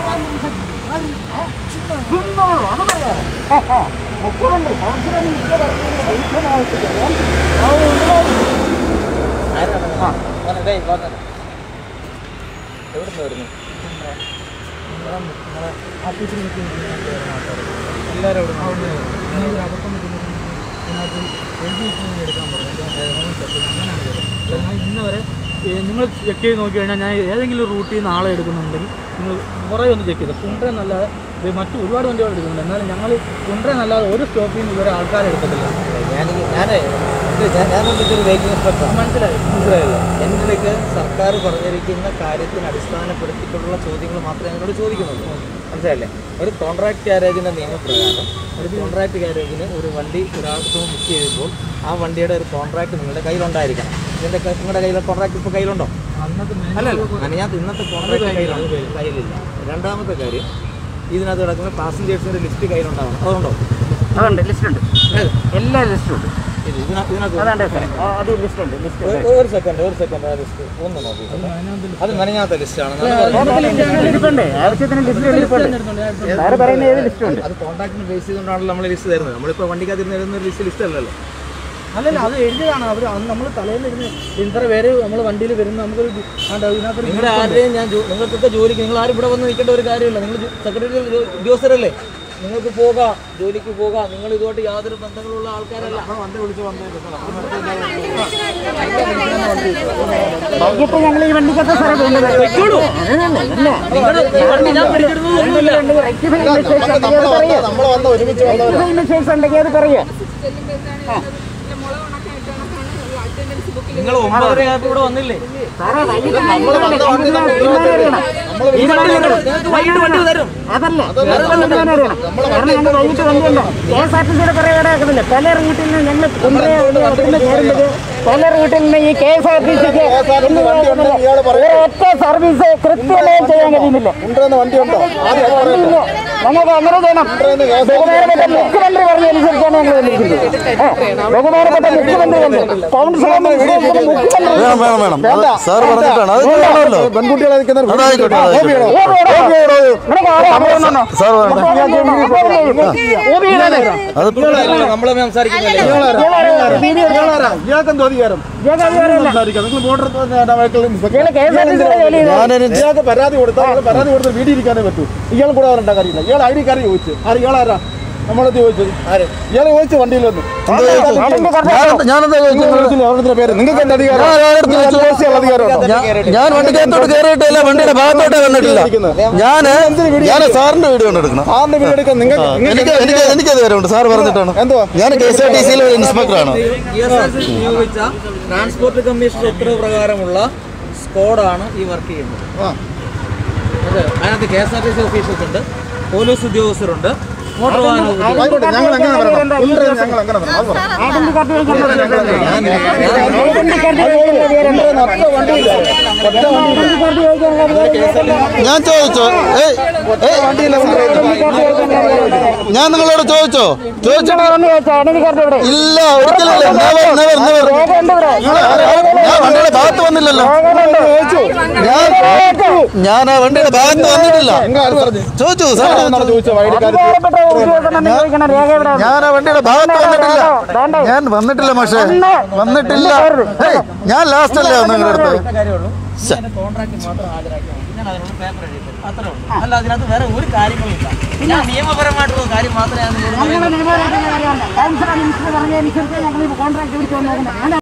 എവിടുന്ന് വരുന്നു എല്ലാവരും അവിടെ നിന്ന് അബദ്ധം പറ്റുന്നത് ഇതിനകത്ത് എഴുതി വെച്ച് എടുക്കാൻ പറഞ്ഞു അങ്ങനെയാണ് ചെയ്തത് ഞാൻ ഇന്ന് വരെ ഏ, നിങ്ങൾ ചെക്ക് ചെയ്ത് നോക്കി കഴിഞ്ഞാൽ ഞാൻ ഏതെങ്കിലും റൂട്ടിൽ നിന്ന് ആളെ എടുക്കുന്നുണ്ടെങ്കിൽ നിങ്ങൾ കുറേ ഒന്ന് ചെക്ക് ചെയ്ത് കുണ്ടറ നല്ലാതെ ഇത് മറ്റു ഒരുപാട് വണ്ടികൾ എടുക്കുന്നുണ്ട് എന്നാലും ഞങ്ങൾ കുണ്ടറ നല്ലാതെ ഒരു സ്റ്റോപ്പിൽ നിന്ന് ഇവരെ ആൾക്കാരെ എടുക്കത്തില്ല ഞാൻ ഞാൻ ഞാൻ ഒരു വെഹിക്കിൾ ഇൻസ്പെക്ടറാണ് മനസ്സിലായി മനസ്സിലായല്ലോ എന്നിലേക്ക് സർക്കാർ പറഞ്ഞിരിക്കുന്ന കാര്യത്തിന് അടിസ്ഥാനപ്പെടുത്തിയിട്ടുള്ള ചോദ്യങ്ങൾ മാത്രമേ എന്നോട് ചോദിക്കുന്നുള്ളൂ മനസ്സിലായില്ലേ ഒരു കോൺട്രാക്ട് കാരേജിൻ്റെ നിയമപ്രകാരം ഒരു കോൺട്രാക്ട് കാരേജിന് ഒരു വണ്ടി ഒരാൾക്ക് ബുക്ക് ചെയ്യുമ്പോൾ ആ വണ്ടിയുടെ ഒരു കോൺട്രാക്ട് നിങ്ങളുടെ കയ്യിലുണ്ടായിരിക്കണം ഇതിൻ്റെ ക- നിങ്ങളുടെ കയ്യിൽ കോൺട്രാക്ട് ഇപ്പോൾ കയ്യിലുണ്ടോ അന്നത്തെ അല്ലല്ല അതിനകത്ത് ഇന്നത്തെ കോൺട്രാക്ട് കയ്യിലുണ്ട് കയ്യിലില്ല രണ്ടാമത്തെ കാര്യം ഇതിനകത്ത് കിടക്കുന്ന പാസഞ്ചേഴ്സിൻ്റെ ലിസ്റ്റ് കയ്യിലുണ്ടാവണം അതുകൊണ്ടോ അതുണ്ട് ലിസ്റ്റ് ഉണ്ട് ഏത്? എല്ലാ ലിസ്റ്റും ഉണ്ട് ഇത് ഇതിനകത്ത് ഇതിനകത്ത് അതാണ്ട് സാറേ ആ, അത് ലിസ്റ്റ് ഉണ്ട് ലിസ്റ്റ് ഒരു- ഒരു സെക്കൻഡ് ഒരു സെക്കൻഡ് ആ ലിസ്റ്റ് ഒന്ന് നോക്കി അത് നനഞ്ഞാത്ത ലിസ്റ്റാണ് ഇരിപ്പുണ്ട് ആവശ്യത്തിന് ലിസ്റ്റ് ഇരിപ്പുണ്ട് സാറ് പറയുന്ന ഏത് ലിസ്റ്റ് ഉണ്ട് അത് കോൺട്രാക്ടിന് ബേസ് ചെയ്തുകൊണ്ടാണല്ലോ നമ്മൾ ലിസ്റ്റ് തരുന്നത് നമ്മളിപ്പോൾ വണ്ടിക്കകത്ത് തരുന്ന ഒരു ലിസ്റ്റ് ലിസ്റ്റ് അല്ലല്ലോ അല്ലല്ല അത് എഴുതിയതാണ് അവർ അന്ന് നമ്മൾ തലേന്ന് ഇരുന്ന് ഇത്ര പേര് നമ്മൾ വണ്ടിയിൽ വരുന്ന നമുക്കൊരു ദി- ആണ്ട് ഇതിനകത്തൊരു നിങ്ങളുടെ ആരുടെയും ഞാൻ ജോ- നിങ്ങൾക്കൊക്കെ ജോലിക്ക് നിങ്ങൾ ആരും ഇവിടെ വന്ന് നിൽക്കേണ്ട ഒരു കാര്യമില്ല നിങ്ങൾ സെക്രട്ടറി ഉദ്യോഗസ്ഥരല്ലേ നിങ്ങൾക്ക് പോകാം ജോലിക്ക് പോകാം നിങ്ങൾ ഇതുമായിട്ട് യാതൊരു ബന്ധങ്ങളുള്ള ആൾക്കാരല്ല വൈകിട്ട് ഞങ്ങൾ ഈ വണ്ടിക്കത്തെ സാറേ വേണ്ടത് അല്ല നിങ്ങളുടെ ഈ വണ്ടി ഞാൻ പിടിച്ചിടുന്നത് ഒന്നുമില്ല റെക്ടിഫൈ മിസ്റ്റേക്സ് ഉണ്ടെങ്കിൽ അത് പറയൂ റെക്ടിഫൈ മിസ്റ്റേക്സ് ഉണ്ടെങ്കിൽ അത് പറയൂ നിങ്ങൾ ഒമ്പതര ആയപ്പോൾ ഇവിടെ വന്നില്ലേ സാറേ വൈകിട്ട് തീരുമാനം അറിയണം ഈ വണ്ടി തരും. നിങ്ങൾക്ക് വൈകിട്ട് വണ്ടി തരും അതല്ല വേറെ തീരുമാനം അറിയണം കാരണം ഞങ്ങൾ വൈകിട്ട് വണ്ടിയുണ്ട് കെ എസ് ആർ ടി സിയുടെ കുറേ ഇവിടെ ആക്കുന്നില്ല പല റൂട്ടിൽ നിന്ന് ഞങ്ങൾ കൊണ്ടുപോയി കയറുമ്പോൾ പല റൂട്ടിൽ നിന്ന് ഈ കെ എസ് ആർ ടി സിക്ക് ഒറ്റ സർവീസ് കൃത്യമായി ചെയ്യാൻ കഴിയുന്നില്ല വണ്ടിയുണ്ടോ വണ്ടിയില്ല. ഞങ്ങൾക്ക് അങ്ങനെ ചെയ്യണം ബഹുമാനപ്പെട്ട മുഖ്യമന്ത്രി പറഞ്ഞതനുസരിച്ചാണ് ഞങ്ങൾ വന്നിരിക്കുന്നത് ആ, ബഹുമാനപ്പെട്ട മുഖ്യമന്ത്രി പറഞ്ഞു കൗൺസിലർ മുഖ്യമന്ത്രി വേണം വേണം വേണം അത് സാർ പറഞ്ഞിട്ടാണ് അത് വേണമല്ലോ പെൺകുട്ടികളെ നിൽക്കുന്ന അതായിക്കോട്ടെ അതായിക്കോട്ടെ. സാർ വേണ്ട അത് നമ്മളെ സംസാരിക്കുന്നില്ല ഇയാൾക്കെന്തോ അധികാരം സംസാരിക്കാം നിങ്ങൾ ബോർഡർ ഞാനൊരു ഇയാൾക്ക് പരാതി കൊടുത്താൽ അയാൾ പരാതി കൊടുത്ത് വീട്ടിൽ ഇരിക്കാനേ പറ്റൂ ഇയാൾ കൂടെ അവരുണ്ടാ കാര്യമില്ല ഇയാൾ ഐ ഡി കാർഡ് ചോദിച്ചു ആര് ഇയാളാരാ നമ്മളത് ചോദിച്ചത് ആര് ഇയാൾ ചോദിച്ചു വണ്ടിയിൽ വന്നു ഞാൻ- ഞാനെന്താ നിങ്ങൾ ചോദിക്കുന്നത് ചോദിച്ചില്ലേ അവരുടെ പേര് നിങ്ങൾക്ക് എന്താ അധികാരം ഞാൻ ആരുടെ നിങ്ങൾക്ക് ചോദിച്ചു? ചോദിച്ചുള്ള അധികാരമുണ്ടോ ഞാൻ- ഞാൻ വണ്ടിക്കകത്തോട്ട് കയറിയിട്ടില്ല വണ്ടിയുടെ ഭാഗത്തോട്ടേ വന്നിട്ടില്ല ഞാന് ഞാൻ സാറിന്റെ വീഡിയോ കൊണ്ട് എടുക്കണം ആറിന്റെ വീട് എടുക്കാൻ ആ, നിങ്ങൾക്ക് എനിക്ക് എനിക്ക് എനിക്കത് വരമുണ്ട് സാർ പറഞ്ഞിട്ടാണ് എന്തുവാ ഞാൻ കെ എസ് ആർ ടി സിയിലെ ഇൻസ്പെക്ടറാണ് ESRC നിയോഗിച്ച ട്രാൻസ്പോർട്ട് കമ്മീഷണർ ഉത്തരവ് പ്രകാരമുള്ള സ്ക്വാഡാണ് ഈ വർക്ക് ചെയ്യുന്നത് അതെ അതിനകത്ത് K S R T C officers ഉണ്ട് പോലീസ് ഉദ്യോഗസ്ഥരുണ്ട് മോട്ടോർ വാഹന ഉദ്യോഗസ്ഥരുണ്ട്. ആയിക്കോട്ടെ ഞങ്ങൾ എങ്ങനെ വരണം ഉണ്ടെന്ന് ഞങ്ങൾ എങ്ങനെ വരണം അത് പറ. ഞാൻ ചോദിച്ചോ ഏയ് ഏയ്, ഞാൻ നിങ്ങളോട് ചോദിച്ചോ ചോദിച്ചിട്ട് ഇല്ല ഒരിക്കലല്ല നെവർ നെവർ നെവർ ഞാൻ വണ്ടിയുടെ ഭാഗത്ത് വന്നില്ലല്ലോ ഞാൻ ഞാൻ ആ വണ്ടിയുടെ ഭാഗത്ത് വന്നിട്ടില്ല നിങ്ങൾ ആര് പറഞ്ഞു ചോദിച്ചു സാർ എന്നാണ് ചോദിച്ചത് ഐ ഡി കാർഡ് ഞാൻ ആ വണ്ടിയുടെ ഭാഗത്ത് വന്നിട്ടില്ല ഞാൻ വന്നിട്ടില്ല പക്ഷേ വന്നിട്ടില്ല ഏയ്, ഞാൻ ലാസ്റ്റ് അല്ലേ വന്നു നിങ്ങളുടെ അടുത്ത് ഒറ്റ കാര്യമുള്ളൂ ഇതിന്റെ കോൺട്രാക്ട് മാത്രം ഹാജരാക്കിയാൽ മതി ഞാൻ അതിനുള്ള പേപ്പർ എഴുതി തരും അത്രേ ഉള്ളൂ അല്ല അതിനകത്ത് വേറെ ഒരു കാര്യങ്ങളുമില്ല ഞാൻ നിയമപരമായിട്ടുള്ള കാര്യം മാത്രമേ ഞാൻ നിങ്ങളോട് പറയുന്നുള്ളൂ കൗൺസിലർ മിനിസ്റ്റർ പറഞ്ഞതനുസരിച്ച് ഞങ്ങൾ കോൺട്രാക്ട് പിടിച്ചു വന്നേക്കുന്നത്